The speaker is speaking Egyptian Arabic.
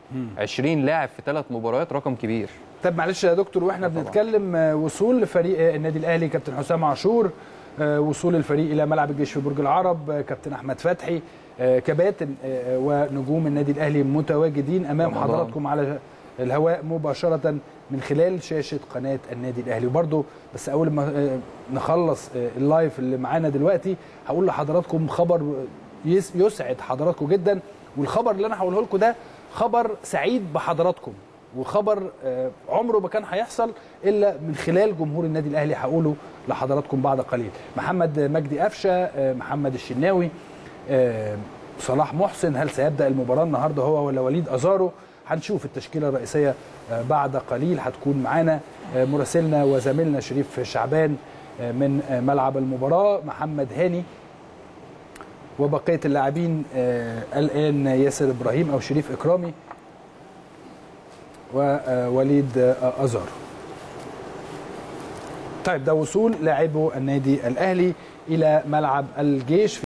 20 لاعب في ثلاث مباريات رقم كبير طب معلش يا دكتور واحنا طبعا. بنتكلم آه، وصول فريق آه، النادي الاهلي كابتن حسام عاشور آه، وصول الفريق الى ملعب الجيش في برج العرب آه، كابتن احمد فتحي آه، كباتن آه، آه، ونجوم النادي الاهلي متواجدين امام رمضان. حضراتكم على الهواء مباشره من خلال شاشه قناه النادي الاهلي وبرده بس اول ما آه، نخلص آه، اللايف اللي معانا دلوقتي هقول لحضراتكم خبر يس- يسعد حضراتكم جدا والخبر اللي انا هقوله لكم ده خبر سعيد بحضراتكم وخبر آه، عمره ما كان هيحصل الا من خلال جمهور النادي الاهلي هقوله لحضراتكم بعد قليل محمد مجدي قفشه آه، محمد الشناوي آه، صلاح محسن هل سيبدا المباراه النهارده هو ولا وليد ازارو هنشوف التشكيله الرئيسيه آه، بعد قليل هتكون معانا آه، مراسلنا وزميلنا شريف شعبان آه، من آه، ملعب المباراه محمد هاني وبقيه اللاعبين آه، الان ياسر ابراهيم او شريف اكرامي ووليد آه، ازارو طيب ده وصول لاعبو النادي الاهلي الى ملعب الجيش